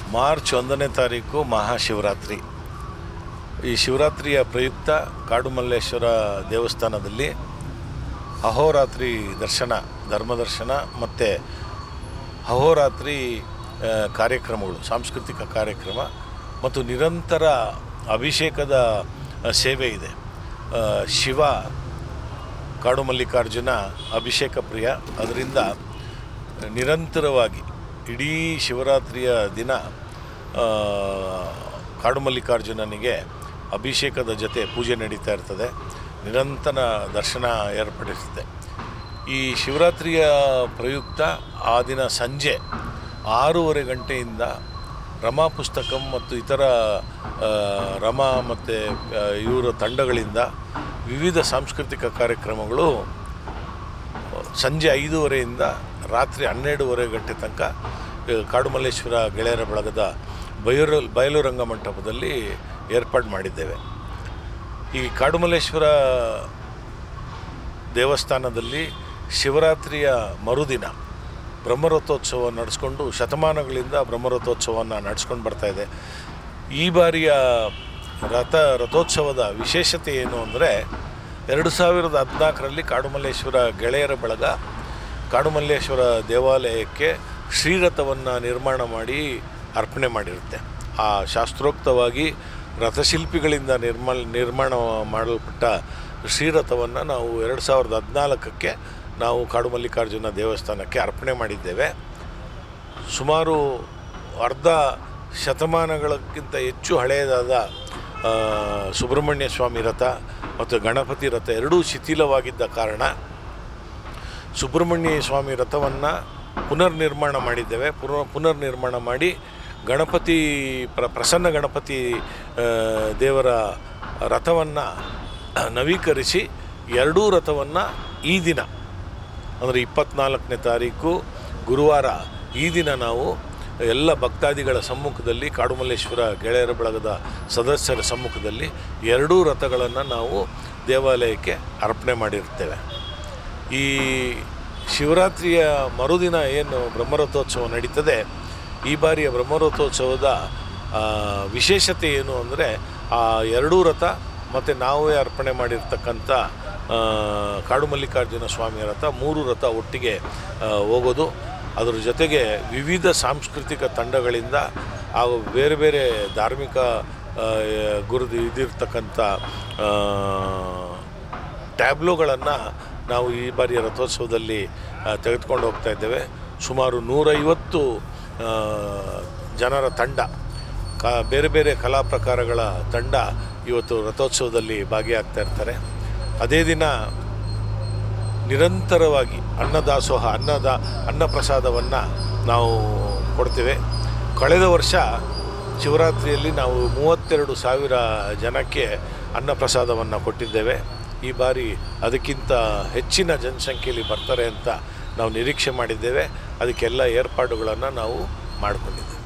March ಒಂದನೇ ತಾರೀಕು ಮಹಾಶಿವರಾತ್ರಿ ಈ ಶಿವರಾತ್ರಿಯ ಪ್ರಯುಕ್ತ ಕಾಡುಮಲ್ಲೇಶ್ವರ ದೇವಸ್ಥಾನದಲ್ಲಿ ಅಹೋರಾತ್ರಿ ದರ್ಶನ ಧರ್ಮದರ್ಶನ ಮತ್ತು ಅಹೋರಾತ್ರಿ ಆ, ಕಾರ್ಯಕ್ರಮಗಳು ಸಾಂಸ್ಕೃತಿಕ ಕಾರ್ಯಕ್ರಮ ಮತ್ತು ನಿರಂತರ ಅಭಿಷೇಕದ ಆ, ಸೇವೆ ಇದೆ ಆ, ಶಿವ ಕಾಡು ಮಲ್ಲಿಕಾರ್ಜುನ ಅಭಿಷೇಕ ಪ್ರಿಯ ಅದರಿಂದ ನಿರಂತರವಾಗಿ ಇಡೀ ಶಿವರಾತ್ರಿಯ ದಿನ ಆ, ಕಾಡು ಮಲ್ಲಿಕಾರ್ಜುನನಿಗೆ ಅಭಿಷೇಕದ ಜೊತೆ ಪೂಜೆ ನಡೀತಾ ಇರ್ತದೆ ನಿರಂತರ ದರ್ಶನ ಏರ್ಪಡಿಸುತ್ತೆ ಈ ಶಿವರಾತ್ರಿಯ ಪ್ರಯುಕ್ತ ಆ ದಿನ ಸಂಜೆ ಆರೂವರೆ ಗಂಟೆಯಿಂದ ರಮಾ ಪುಸ್ತಕಂ ಮತ್ತು ಇತರ ಆ, ರಮಾ ಮತ್ತು ಇವರ ತಂಡಗಳಿಂದ ವಿವಿಧ ಸಾಂಸ್ಕೃತಿಕ ಕಾರ್ಯಕ್ರಮಗಳು ಸಂಜೆ ಐದೂವರೆಯಿಂದ ರಾತ್ರಿ ಹನ್ನೆರಡೂವರೆ ಗಂಟೆ ತನಕ ಆ, ಕಾಡುಮಲ್ಲೇಶ್ವರ ಗೆಳೆಯರ ಬಳಗದ ಬಯಲು ಬಯಲು ರಂಗಮಂಟಪದಲ್ಲಿ ಏರ್ಪಾಡು ಮಾಡಿದ್ದೇವೆ ಈ ಕಾಡುಮಲ್ಲೇಶ್ವರ ದೇವಸ್ಥಾನದಲ್ಲಿ ಶಿವರಾತ್ರಿಯ ಮರುದಿನ ಬ್ರಹ್ಮರಥೋತ್ಸವ ನಡೆಸ್ಕೊಂಡು ಶತಮಾನಗಳಿಂದ ಬ್ರಹ್ಮರಥೋತ್ಸವವನ್ನು ನಡೆಸ್ಕೊಂಡು ಬರ್ತಾ ಇದೆ ಈ ಬಾರಿಯ ರಥ ರಥೋತ್ಸವದ ವಿಶೇಷತೆ ಏನು ಅಂದರೆ ಎರಡು ಸಾವಿರದ ಹದಿನಾಲ್ಕರಲ್ಲಿ ಕಾಡುಮಲ್ಲೇಶ್ವರ ಗೆಳೆಯರ ಬಳಗ ಕಾಡುಮಲ್ಲೇಶ್ವರ ದೇವಾಲಯಕ್ಕೆ ಶ್ರೀರಥವನ್ನು ನಿರ್ಮಾಣ ಮಾಡಿ ಅರ್ಪಣೆ ಮಾಡಿರುತ್ತೆ ಆ ಶಾಸ್ತ್ರೋಕ್ತವಾಗಿ ರಥಶಿಲ್ಪಿಗಳಿಂದ ನಿರ್ಮಾಣ ನಿರ್ಮಾಣ ಮಾಡಲ್ಪಟ್ಟ ಶ್ರೀರಥವನ್ನು ನಾವು ಎರಡು ಸಾವಿರದ ಹದಿನಾಲ್ಕಕ್ಕೆ ನಾವು ಕಾಡುಮಲ್ಲಿಕಾರ್ಜುನ ದೇವಸ್ಥಾನಕ್ಕೆ ಅರ್ಪಣೆ ಮಾಡಿದ್ದೇವೆ ಸುಮಾರು ಅರ್ಧ ಶತಮಾನಗಳಕ್ಕಿಂತ ಹೆಚ್ಚು ಹಳೆಯದಾದ ಆ, ಸುಬ್ರಹ್ಮಣ್ಯ ಸ್ವಾಮಿ ರಥ ಮತ್ತು ಗಣಪತಿ ರಥ ಎರಡೂ ಶಿಥಿಲವಾಗಿದ್ದ ಕಾರಣ ಸುಬ್ರಹ್ಮಣ್ಯ ಸ್ವಾಮಿ ರಥವನ್ನು ಪುನರ್ನಿರ್ಮಾಣ ಮಾಡಿದ್ದೇವೆ ಪುನರ್ ಪುನರ್ನಿರ್ಮಾಣ ಮಾಡಿ ಗಣಪತಿ ಪ್ರ ಪ್ರಸನ್ನ ಗಣಪತಿ ಆ, ದೇವರ ರಥವನ್ನು ನವೀಕರಿಸಿ ಎರಡೂ ರಥವನ್ನು ಈ ದಿನ ಅಂದರೆ ಇಪ್ಪತ್ನಾಲ್ಕನೇ ತಾರೀಕು ಗುರುವಾರ ಈ ದಿನ ನಾವು ಎಲ್ಲ ಭಕ್ತಾದಿಗಳ ಸಮ್ಮುಖದಲ್ಲಿ ಕಾಡುಮಲ್ಲೇಶ್ವರ ಗೆಳೆಯರ ಬಳಗದ ಸದಸ್ಯರ ಸಮ್ಮುಖದಲ್ಲಿ ಎರಡೂ ರಥಗಳನ್ನು ನಾವು ದೇವಾಲಯಕ್ಕೆ ಅರ್ಪಣೆ ಮಾಡಿರ್ತೇವೆ ಈ ಶಿವರಾತ್ರಿಯ ಮರುದಿನ ಏನು ಬ್ರಹ್ಮರಥೋತ್ಸವ ನಡೀತದೆ ಈ ಬಾರಿಯ ಬ್ರಹ್ಮರಥೋತ್ಸವದ ಆ, ವಿಶೇಷತೆ ಏನು ಅಂದರೆ ಆ ಎರಡೂ ರಥ ಮತ್ತು ನಾವೇ ಅರ್ಪಣೆ ಮಾಡಿರ್ತಕ್ಕಂಥ ಆ, ಕಾಡು ಮಲ್ಲಿಕಾರ್ಜುನ ಸ್ವಾಮಿಯ ರಥ ಮೂರು ರಥ ಒಟ್ಟಿಗೆ ಆ, ಹೋಗೋದು ಅದರ ಜೊತೆಗೆ ವಿವಿಧ ಸಾಂಸ್ಕೃತಿಕ ತಂಡಗಳಿಂದ ಹಾಗೂ ಬೇರೆ ಬೇರೆ ಧಾರ್ಮಿಕ ಆ, ಗುರುದು ಇದಿರ್ತಕ್ಕಂಥ ಆ, ಟ್ಯಾಬ್ಲೋಗಳನ್ನು ನಾವು ಈ ಬಾರಿಯ ರಥೋತ್ಸವದಲ್ಲಿ ಆ, ತೆಗೆದುಕೊಂಡು ಹೋಗ್ತಾ ಇದ್ದೇವೆ ಸುಮಾರು ನೂರೈವತ್ತು ಆ, ಜನರ ತಂಡ ಕ ಬೇರೆ ಬೇರೆ ಕಲಾ ಪ್ರಕಾರಗಳ ತಂಡ ಇವತ್ತು ರಥೋತ್ಸವದಲ್ಲಿ ಭಾಗಿಯಾಗ್ತಾ ಇರ್ತಾರೆ ಅದೇ ದಿನ ನಿರಂತರವಾಗಿ ಅನ್ನದಾಸೋಹ ಅನ್ನದ ಅನ್ನಪ್ರಸಾದವನ್ನು ನಾವು ಕೊಡ್ತೇವೆ ಕಳೆದ ವರ್ಷ ಶಿವರಾತ್ರಿಯಲ್ಲಿ ನಾವು ಮೂವತ್ತೆರಡು ಸಾವಿರ ಜನಕ್ಕೆ ಅನ್ನಪ್ರಸಾದವನ್ನು ಕೊಟ್ಟಿದ್ದೇವೆ ಈ ಬಾರಿ ಅದಕ್ಕಿಂತ ಹೆಚ್ಚಿನ ಜನಸಂಖ್ಯೆಯಲ್ಲಿ ಬರ್ತಾರೆ ಅಂತ ನಾವು ನಿರೀಕ್ಷೆ ಮಾಡಿದ್ದೇವೆ ಅದಕ್ಕೆಲ್ಲ ಏರ್ಪಾಡುಗಳನ್ನು ನಾವು ಮಾಡಿಕೊಂಡಿದ್ದೇವೆ